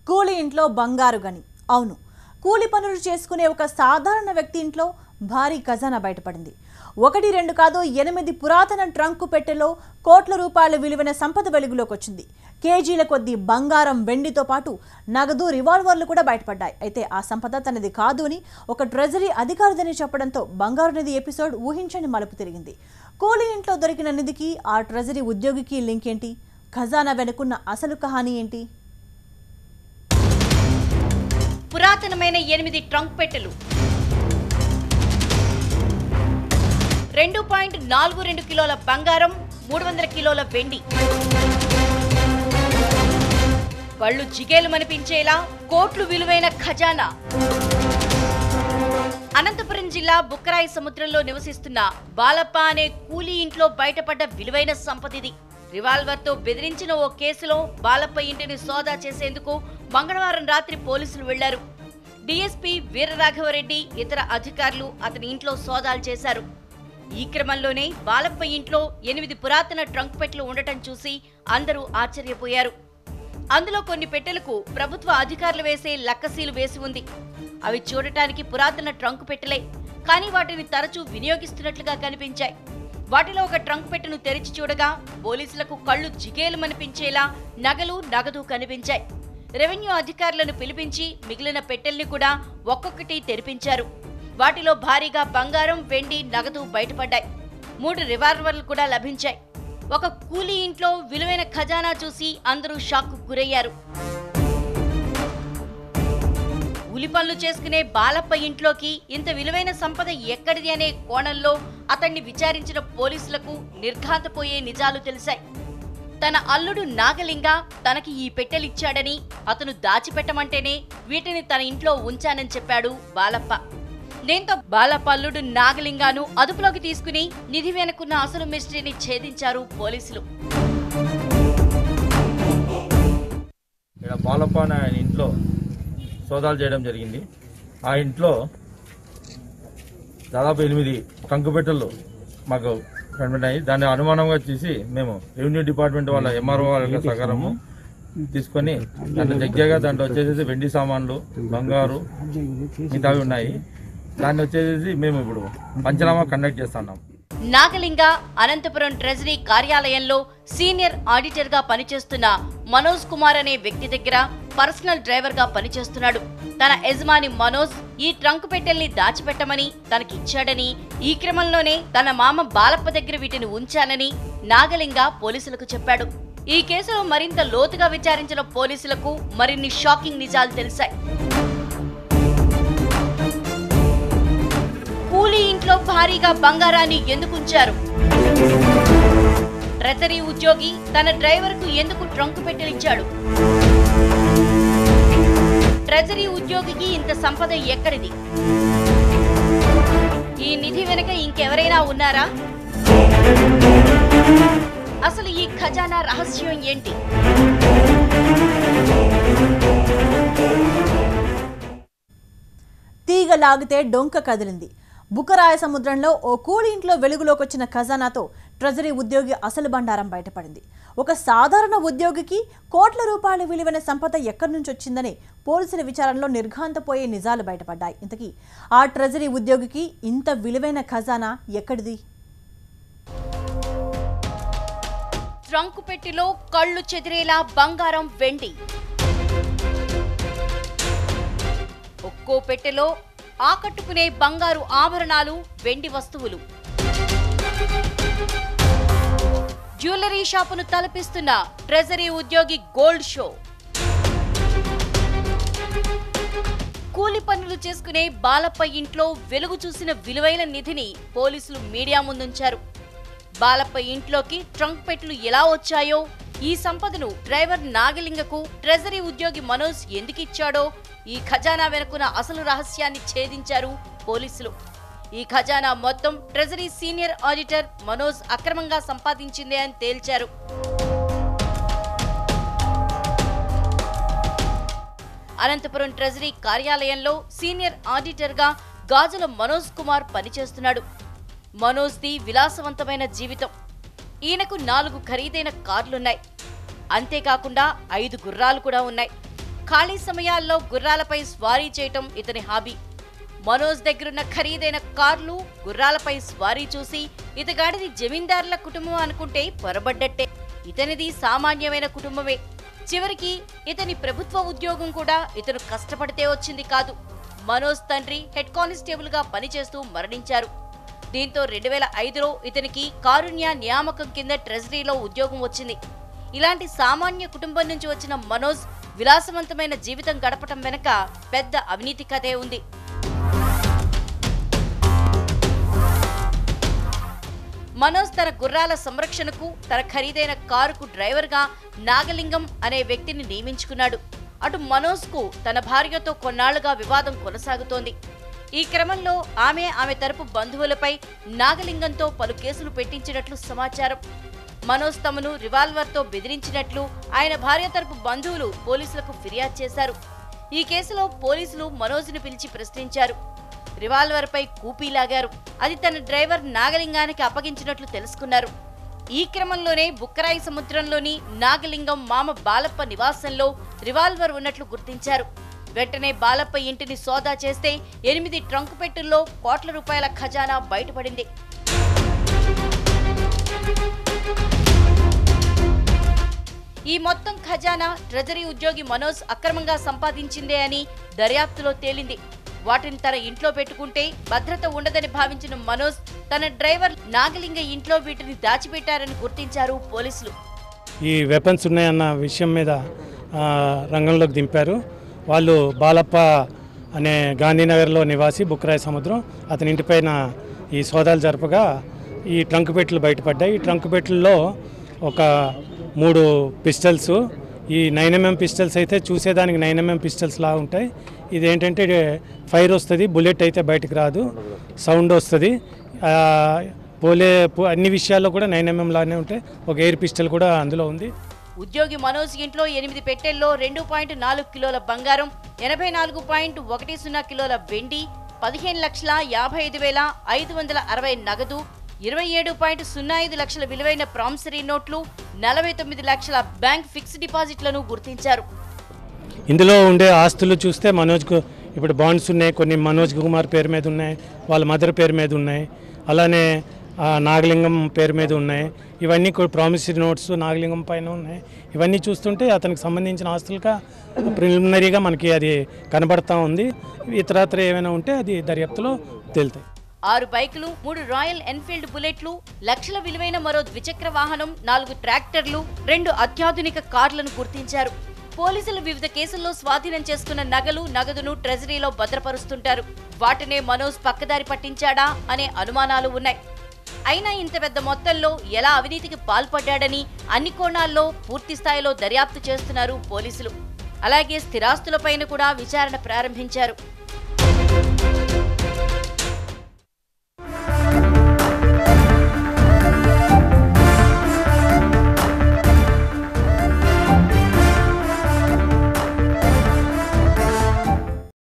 కూలి ఇంట్లో బంగారు గని అవును కూలి పనులు చేసుకునే ఒక సాధారణ వ్యక్తి ఇంట్లో భారీ ఖజానా బయటపడింది ఒకటి రెండు కాదు ఎనిమిది పురాతన ట్రంకు పెట్టెలో కోట్ల రూపాయల విలువైన సంపద వెలుగులోకి వచ్చింది కేజీల కొద్దీ బంగారం వెండితో పాటు నగదు రివాల్వర్లు కూడా బయటపడ్డాయి అయితే ఆ సంపద తనది కాదు అని ఒక ట్రెజరీ అధికారిదని చెప్పడంతో బంగారు నిధి ఎపిసోడ్ ఊహించని మలుపు తిరిగింది కూలీ ఇంట్లో దొరికిన నిధికి ఆ ట్రెజరీ ఉద్యోగికి లింక్ ఏంటి ఖజానా వెనుకున్న అసలు కహానీ ఏంటి పురాతనమైన ఎనిమిది ట్రంక్ పెట్టెలు రెండు పాయింట్ నాలుగు రెండు కిలోల బంగారం మూడు వందల కిలోల వెండి కళ్ళు జిగేలు మనిపించేలా కోట్లు విలువైన ఖజానా అనంతపురం జిల్లా బుక్కరాయి సముద్రంలో నివసిస్తున్న బాలప్ప అనే కూలీ ఇంట్లో బయటపడ్డ విలువైన సంపదిది రివాల్వర్ తో బెదిరించిన ఓ కేసులో బాలప్ప ఇంటిని సోదా చేసేందుకు మంగళవారం రాత్రి పోలీసులు వెళ్లారు డీఎస్పీ వీరరాఘవరెడ్డి ఇతర అధికారులు అతని ఇంట్లో సోదాలు చేశారు ఈ క్రమంలోనే బాలప్ప ఇంట్లో ఎనిమిది పురాతన ట్రంక్ పెట్టెలు ఉండటం చూసి అందరూ ఆశ్చర్యపోయారు అందులో కొన్ని పెట్టెలకు ప్రభుత్వ అధికారులు వేసే లక్కసీలు వేసి ఉంది అవి చూడటానికి పురాతన ట్రంక్ పెట్టెలే కానీ వాటిని తరచూ వినియోగిస్తున్నట్లుగా కనిపించాయి వాటిలో ఒక ట్రంక్ పెట్టెను తెరిచి చూడగా పోలీసులకు కళ్ళు జిగేలమనిపించేలా నగలు నగదు కనిపించాయి రెవెన్యూ అధికారులను పిలిపించి మిగిలిన పెట్టెల్ని కూడా ఒక్కొక్కటి తెరిపించారు వాటిలో భారీగా బంగారం వెండి నగదు బయటపడ్డాయి మూడు రివాల్వర్లు కూడా లభించాయి ఒక కూలీ ఇంట్లో విలువైన ఖజానా చూసి అందరూ షాక్కు గురయ్యారు కూలి పనులు చేసుకునే బాలప్ప ఇంట్లోకి ఇంత విలువైన సంపద ఎక్కడిది అనే కోణంలో అతన్ని విచారించిన పోలీసులకు నిర్ఘాంతపోయే నిజాలు తెలిసాయి తన అల్లుడు నాగలింగ తనకి ఈ పెట్టెలిచ్చాడని అతను దాచిపెట్టమంటేనే వీటిని తన ఇంట్లో ఉంచానని చెప్పాడు బాలప్ప దీంతో బాలప్ప అల్లుడు నాగలింగాను అదుపులోకి తీసుకుని నిధి వెనుకున్న అసలు మిస్టరీని ఛేదించారు పోలీసులు ఇక్కడ బాలప్ప అనే ఆయన ఇంట్లో సోదాలు చేయడం జరిగింది ఆ ఇంట్లో దాదాపు ఎనిమిది కంకుపెట్టెలు మాకు కనిపెట్టాయి దాన్ని అనుమానంగా చూసి మేము రెవెన్యూ డిపార్ట్మెంట్ వాళ్ళ ఎంఆర్ఓ వాళ్ళ సహకారము తీసుకొని దాంట్లో జగ్జాగా దాంట్లో వచ్చేసి వెండి సామాన్లు బంగారు మిగతావి ఉన్నాయి దాన్ని వచ్చేసి మేము ఇప్పుడు పంచనామా కండక్ట్ చేస్తున్నాం నాగలింగ అనంతపురం ట్రెజరీ కార్యాలయంలో సీనియర్ ఆడిటర్ గా పనిచేస్తున్న మనోజ్ కుమార్ అనే వ్యక్తి దగ్గర పర్సనల్ డ్రైవర్ గా పనిచేస్తున్నాడు తన యజమాని మనోజ్ ఈ ట్రంక్ పెట్టెల్ని దాచిపెట్టమని తనకిచ్చాడని ఈ క్రమంలోనే తన మామ బాలప్ప దగ్గర వీటిని ఉంచానని నాగలింగ పోలీసులకు చెప్పాడు ఈ కేసులో మరింత లోతుగా విచారించిన పోలీసులకు మరిన్ని షాకింగ్ నిజాలు తెలిసాయి కూలీ ఇంట్లో భారీగా బంగారాన్ని ఎందుకు ఉంచారు ట్రెజరీ ఉద్యోగి తన డ్రైవర్కు ఎందుకు ట్రంక్ పెట్టెలిచ్చాడు ట్రెజరీ ఉద్యోగికి ఇంత సంపద ఎక్కడిది ఈ నిధి వెనుక ఇంకెవరైనా ఉన్నారా అసలు ఈ ఖజానా రహస్యం ఏంటి తీగ లాగితే డొంక కదిలింది బుకరాయ సముద్రంలో ఓ కూలి ఇంట్లో వెలుగులోకి వచ్చిన ఖజానాతో ట్రెజరీ ఉద్యోగి అసలు బండారం బయటపడింది ఒక సాధారణ ఉద్యోగికి కోట్ల రూపాయల విలువైన సంపద ఎక్కడి నుంచి వచ్చిందని పోలీసుల విచారణలో నిర్ఘాంతపోయే నిజాలు బయటపడ్డాయి ఇంతకీ ఆ ట్రెజరీ ఉద్యోగికి ఇంత విలువైన ఖజానా ఎక్కడిది ట్రంక్ పెట్టిలో కళ్ళు చెదిరేలా బంగారం వెండి ఒక్కో పెట్టెలో ఆకట్టుకునే బంగారు ఆభరణాలు వెండి వస్తువులు జ్యువెలరీ షాపును తలపిస్తున్న ట్రెజరీ ఉద్యోగి గోల్డ్ షో కూలి పనులు చేసుకునే బాలప్ప ఇంట్లో వెలుగు చూసిన విలువైన నిధిని పోలీసులు మీడియా ముందుంచారు బాలప్ప ఇంట్లోకి ట్రంక్ పెట్లు ఎలా వచ్చాయో ఈ సంపదను డ్రైవర్ నాగలింగకు ట్రెజరీ ఉద్యోగి మనోజ్ ఎందుకిచ్చాడో ఈ ఖజానా వెనుకున్న అసలు రహస్యాన్ని ఛేదించారు పోలీసులు ఈ ఖజానా మొత్తం ట్రెజరీ సీనియర్ ఆడిటర్ మనోజ్ అక్రమంగా సంపాదించిందే అని తేల్చారు అనంతపురం ట్రెజరీ కార్యాలయంలో సీనియర్ ఆడిటర్గా గాజుల మనోజ్ కుమార్ పనిచేస్తున్నాడు మనోజ్ది విలాసవంతమైన జీవితం ఈయనకు నాలుగు ఖరీదైన కార్లున్నాయి అంతేకాకుండా ఐదు గుర్రాలు కూడా ఉన్నాయి ఖాళీ సమయాల్లో గుర్రాలపై స్వారీ చేయటం ఇతని హాబీ మనోజ్ దగ్గరున్న ఖరీదైన కార్లు గుర్రాలపై స్వారీ చూసి ఇతగాడిది జమీందారుల కుటుంబం అనుకుంటే పొరబడ్డట్టే ఇతనిది సామాన్యమైన కుటుంబమే చివరికి ఇతని ప్రభుత్వ ఉద్యోగం కూడా ఇతను కష్టపడితే వచ్చింది కాదు మనోజ్ తండ్రి హెడ్ కానిస్టేబుల్ గా పనిచేస్తూ మరణించారు దీంతో రెండు వేల ఐదులో ఇతనికి కారుణ్య నియామకం కింద ట్రెజరీలో ఉద్యోగం వచ్చింది ఇలాంటి సామాన్య కుటుంబం నుంచి వచ్చిన మనోజ్ విలాసవంతమైన జీవితం గడపటం వెనక పెద్ద అవినీతి కథే ఉంది మనోజ్ తన గుర్రాల సంరక్షణకు తన ఖరీదైన కారుకు డ్రైవర్గా నాగలింగం అనే వ్యక్తిని నియమించుకున్నాడు అటు మనోజ్కు తన భార్యతో కొన్నాళ్లుగా వివాదం కొనసాగుతోంది ఈ క్రమంలో ఆమె ఆమె తరపు బంధువులపై నాగలింగంతో పలు కేసులు పెట్టించినట్లు సమాచారం మనోజ్ తమను రివాల్వర్తో బెదిరించినట్లు ఆయన భార్య తరపు బంధువులు పోలీసులకు ఫిర్యాదు చేశారు ఈ కేసులో పోలీసులు మనోజ్ను పిలిచి ప్రశ్నించారు రివాల్వర్పై కూపీ లాగారు అది తన డ్రైవర్ నాగలింగానికి అప్పగించినట్లు తెలుసుకున్నారు ఈ క్రమంలోనే బుక్కరాయి సముద్రంలోని నాగలింగం మామ బాలప్ప నివాసంలో రివాల్వర్ ఉన్నట్లు గుర్తించారు వెంటనే బాలప్ప ఇంటిని సోదా చేస్తే ఎనిమిది ట్రంక్ పెట్టెల్లో కోట్ల రూపాయల ఖజానా బయటపడింది ఈ మొత్తం ఖజానా ట్రెజరీ ఉద్యోగి మనోజ్ అక్రమంగా సంపాదించిందే అని దర్యాప్తులో తేలింది వాటిని తన ఇంట్లో పెట్టుకుంటే భద్రత ఉండదని భావించిన మనోజ్ తన డ్రైవర్ నాగలింగ ఇంట్లో వీటిని దాచిపెట్టారని గుర్తించారు పోలీసులు ఈ వెపన్స్ ఉన్నాయన్న విషయం మీద ఆ, రంగంలోకి దింపారు వాళ్ళు బాలప్ప అనే గాంధీనగర్లో నివాసి బుక్రాయ సముద్రం అతని ఇంటిపైన ఈ సోదాలు జరపగా ఈ ట్రంక్ పెట్టెలు బయటపడ్డాయి ఈ ట్రంక్ పెట్టెల్లో ఒక మూడు పిస్టల్స్ ఈ నైన్ ఎంఎం పిస్టల్స్ అయితే చూసేదానికి నైన్ ఎంఎం పిస్టల్స్ లా ఉంటాయి ఇది ఏంటంటే ఫైర్ వస్తుంది బుల్లెట్ అయితే బయటకు రాదు సౌండ్ వస్తుంది ఆ, పోలే పో- అన్ని విషయాల్లో కూడా నైన్ ఎంఎం లానే ఉంటాయి ఒక ఎయిర్ పిస్టల్ కూడా అందులో ఉంది ఉద్యోగి మనోజ్ ఇంట్లో ఎనిమిది పెట్టెల్లో రెండు పాయింట్ నాలుగు కిలోల బంగారం ఎనభై నాలుగు పాయింట్ ఒకటి సున్నా కిలోల వెండి పదిహేను లక్షల యాభై ఐదు వేల ఐదు వందల అరవై నగదు ఇరవై ఏడు పాయింట్ సున్నా ఐదు లక్షల విలువైన ప్రామిసరీ నోట్లు నలభై తొమ్మిది లక్షల బ్యాంక్ ఫిక్స్డ్ డిపాజిట్లను గుర్తించారు ఇందులో ఉండే ఆస్తులు చూస్తే మనోజ్కు ఇప్పుడు బాండ్స్ ఉన్నాయి కొన్ని మనోజ్ కుమార్ పేరు మీద ఉన్నాయి వాళ్ళ మదర్ పేరు మీద ఉన్నాయి అలానే ఆ, నాగలింగం పేరు మీద ఉన్నాయి ఇవన్నీ ప్రామిసరీ నోట్స్ నాగలింగం పైన ఉన్నాయి ఇవన్నీ చూస్తుంటే అతనికి సంబంధించిన ఆస్తులుగా ప్రిలిమినరీగా మనకి అది కనబడతా ఉంది ఇతరత్ర ఏమైనా ఉంటే అది దర్యాప్తులో తేలుతాయి ఆరు బైకులు మూడు రాయల్ ఎన్ఫీల్డ్ బుల్లెట్లు లక్షల విలువైన మరో ద్విచక్ర వాహనం నాలుగు ట్రాక్టర్లు రెండు అత్యాధునిక కార్లను గుర్తించారు పోలీసులు వివిధ కేసుల్లో స్వాధీనం చేసుకున్న నగలు నగదును ట్రెజరీలో భద్రపరుస్తుంటారు వాటినే మనోజ్ పక్కదారి పట్టించాడా అనే అనుమానాలు ఉన్నాయి అయినా ఇంత పెద్ద మొత్తంలో ఎలా అవినీతికి పాల్పడ్డాడని అన్ని కోణాల్లో పూర్తి స్థాయిలో దర్యాప్తు చేస్తున్నారు పోలీసులు అలాగే స్థిరాస్తులపైన కూడా విచారణ ప్రారంభించారు